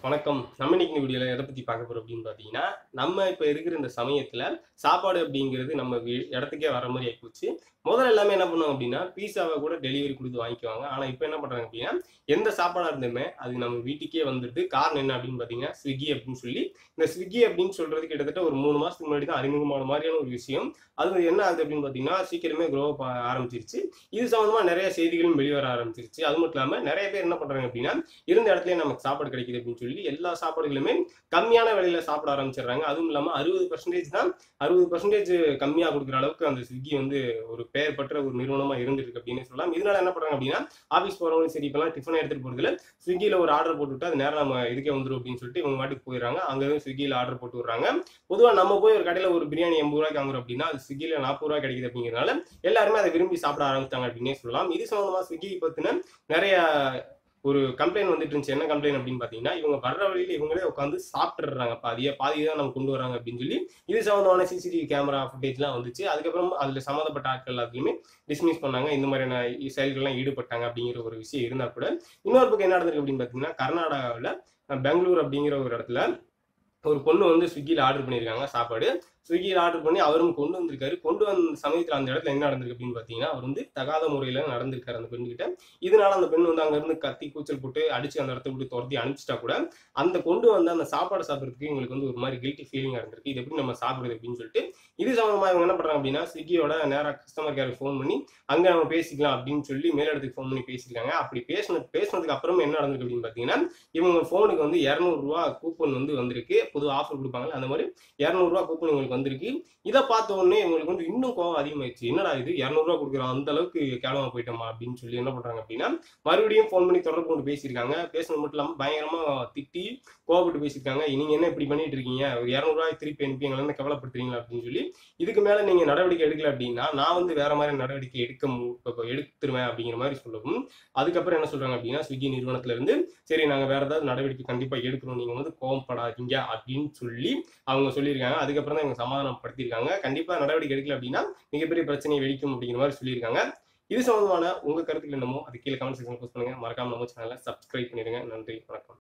வணக்கம் நம்ம இன்னைக்கு இந்த வீடியோவில் எதை பற்றி பார்க்க போகிறோம் அப்படின்னு பார்த்தீங்கன்னா நம்ம இப்போ இருக்கிற இந்த சமயத்தில் சாப்பாடு அப்படிங்கிறது நம்ம வீ- இடத்துக்கே வர மாதிரி ஆகிப்போச்சு முதல்ல எல்லாமே என்ன பண்ணுவாங்க அப்படின்னா பீஸாவை கூட டெலிவரி கொடுத்து வாங்கிக்குவாங்க ஆனால் இப்போ என்ன பண்ணுறாங்க அப்படின்னா எந்த சாப்பாடாக இருந்துமே அது நம்ம வீட்டுக்கே வந்துடுது காரணம் என்ன அப்படின்னு பார்த்தீங்கன்னா ஸ்விக்கி அப்படின்னு சொல்லி இந்த ஸ்விக்கி அப்படின்னு சொல்கிறது கிட்டத்தட்ட ஒரு மூணு மாதத்துக்கு முன்னாடி தான் அறிமுகமான மாதிரியான ஒரு விஷயம் அது என்ன ஆகுது அப்படின்னு பார்த்தீங்கன்னா சீக்கிரமே க்ரோ ஆரம்பிச்சிருச்சு இது சம்மந்தமாக நிறைய செய்திகளும் வெளிவர ஆரம்பிச்சிருச்சு அது மட்டும் இல்லாமல் நிறைய பேர் என்ன பண்ணுறாங்க அப்படின்னா இருந்த இடத்துல நமக்கு சாப்பாடு கிடைக்குது அப்படின்னு சொல்லி எல்லா சாப்பாடுகளுமே கம்மியான விலையில சாப்பிட ஆரம்பிச்சிடுறாங்க அதுவும் இல்லாமல் அறுபது பர்சன்டேஜ் தான் அறுபது பர்சன்டேஜ் கம்மியாக கொடுக்குற அளவுக்கு அந்த ஸ்விக்கி வந்து ஒரு பெயர் பெற்ற ஒரு நிறுவனமா இருந்துட்டு இருக்கு அப்படின்னு சொல்லலாம் இதனால என்ன பண்றாங்க அப்படின்னா ஆஃபீஸ் போறவங்களும் சரி இப்பெல்லாம் டிஃபன் எடுத்துட்டு போறதுல ஸ்விக்கியில் ஒரு ஆர்டர் போட்டுவிட்டு அது நேரம் நம்ம இதுக்கே வந்துடும் அப்படின்னு சொல்லிட்டு இவங்க மாட்டுக்கு போயிடுறாங்க அங்கே ஸ்விக்கியில் ஆர்டர் போட்டு விடுறாங்க பொதுவாக நம்ம போய் ஒரு கடையில் ஒரு பிரியாணி எண்பது ரூபாய்க்கு வாங்குறோம் அப்படின்னா அது ஸ்விக்கியில் நாற்பது ரூபாய் கிடைக்குது அப்படிங்கிறதுனால எல்லாருமே அதை விரும்பி சாப்பிட ஆரம்பிச்சிட்டாங்க அப்படின்னே சொல்லலாம் இது சம்பந்தமா ஸ்விக்கி பத்தின நிறைய ஒரு கம்ப்ளைண்ட் வந்துட்டு இருந்துச்சு என்ன கம்ப்ளைண்ட் அப்படின்னு பார்த்தீங்கன்னா இவங்க வர்ற வழியில இவங்களே உட்காந்து சாப்பிட்டுறாங்க பாதியை பாதி தான் நம்ம கொண்டு வராங்க அப்படின்னு சொல்லி இது சம்மந்தமான சிசிடிவி கேமரா ஃபுட்டேஜ்லாம் வந்துச்சு அதுக்கப்புறம் அதில் சம்மந்தப்பட்ட ஆட்கள் எல்லாத்துலையுமே டிஸ்மிஸ் பண்ணாங்க இந்த மாதிரியான செயல்கள்லாம் ஈடுபட்டாங்க அப்படிங்கிற ஒரு விஷயம் இருந்தால் கூட இன்னொரு பக்கம் என்ன நடந்திருக்கு அப்படின்னு பார்த்தீங்கன்னா கர்நாடகாவில் பெங்களூர் அப்படிங்கிற ஒரு இடத்துல ஒரு பொண்ணு வந்து ஸ்விக்கியில் ஆர்டர் பண்ணியிருக்காங்க சாப்பாடு ஸ்விக்கியில் ஆர்டர் பண்ணி அவரும் கொண்டு வந்திருக்காரு கொண்டு வந்த சமயத்தில் அந்த இடத்துல என்ன நடந்திருக்கு அப்படின்னு பார்த்தீங்கன்னா அவர் வந்து தகாத முறையில் நடந்திருக்காரு அந்த பெண்கிட்ட இதனால அந்த பெண் வந்து அங்கேருந்து கத்தி கூச்சல் போட்டு அடிச்சு அந்த இடத்த விட்டு துரத்தி அனுப்பிச்சிட்டா கூட அந்த கொண்டு வந்த அந்த சாப்பாடு சாப்பிட்றதுக்கு இவங்களுக்கு வந்து ஒரு மாதிரி கில்ட்டி ஃபீலிங்காக இருந்திருக்கு இது எப்படி நம்ம சாப்பிடுறது அப்படின்னு சொல்லிட்டு இது சம்மந்தமாக இவங்க என்ன பண்ணுறாங்க அப்படின்னா ஸ்விக்கியோட நேராக கஸ்டமர் கேருக்கு ஃபோன் பண்ணி அங்கே நம்ம பேசிக்கலாம் அப்படின்னு சொல்லி மேலிடத்துக்கு ஃபோன் பண்ணி பேசியிருக்காங்க அப்படி பேசின பேசினதுக்கு அப்புறம் என்ன நடந்திருக்கு அப்படின்னு பார்த்தீங்கன்னா இவங்க ஃபோனுக்கு வந்து இரநூறுவா கூப்பன் வந்து வந்திருக்கு புது ஆஃபர் கொடுப்பாங்கல்ல அந்த மாதிரி இரநூறுவா கூப்பன் இவங்களுக்கு வந்திருக்கு இதை பார்த்த உடனே இவங்களுக்கு வந்து இன்னும் கோவம் அதிகமாயிடுச்சு என்னடா இது இரநூறுவா கொடுக்குற அந்த அளவுக்கு கேவலமா போயிட்டோமா அப்படின்னு சொல்லி என்ன பண்றாங்க அப்படின்னா மறுபடியும் ஃபோன் பண்ணி தொடர்பு கொண்டு பேசியிருக்காங்க பேசுனது மட்டும் இல்லாமல் பயங்கரமா திட்டி கோவப்பட்டு பேசியிருக்காங்க நீங்க என்ன இப்படி பண்ணிட்டு இருக்கீங்க ஒரு இரநூறுவாய் திருப்பி அனுப்பி எங்களை வந்து கவலைப்படுத்துறீங்களா அப்படின்னு சொல்லி இதுக்கு மேல நீங்க நடவடிக்கை எடுக்கல அப்படின்னா நான் வந்து வேற மாதிரி நடவடிக்கை எடுக்க மு- இப்ப எடுத்துருவேன் அப்படிங்கிற மாதிரி சொல்லவும் அதுக்கப்புறம் என்ன சொல்றாங்க அப்படின்னா ஸ்விக்கி நிறுவனத்துல இருந்து சரி நாங்க வேற ஏதாவது நடவடிக்கை கண்டிப்பா எடுக்கிறோம் நீங்க வந்து கோவப்படாதீங்க அப்படின்னு சொல்லி அவங்க சொல்லியிருக்காங்க அதுக்கப்புறம் தான் இவங்க சமாதானப்படுத்தியிருக்காங்க கண்டிப்பா நடவடிக்கை எடுக்கல அப்படின்னா மிகப்பெரிய பிரச்சனையை வெடிக்கும் அப்படிங்கிற மாதிரி சொல்லியிருக்காங்க இது சம்பந்தமான உங்க கருத்துக்கள் என்னமோ அது கீழே கமெண்ட் செக்ஷன் போஸ்ட் பண்ணுங்க மறக்காம நம்ம சேனலை சப்ஸ்கிரைப் பண்ணிடுங்க நன்றி வணக்கம்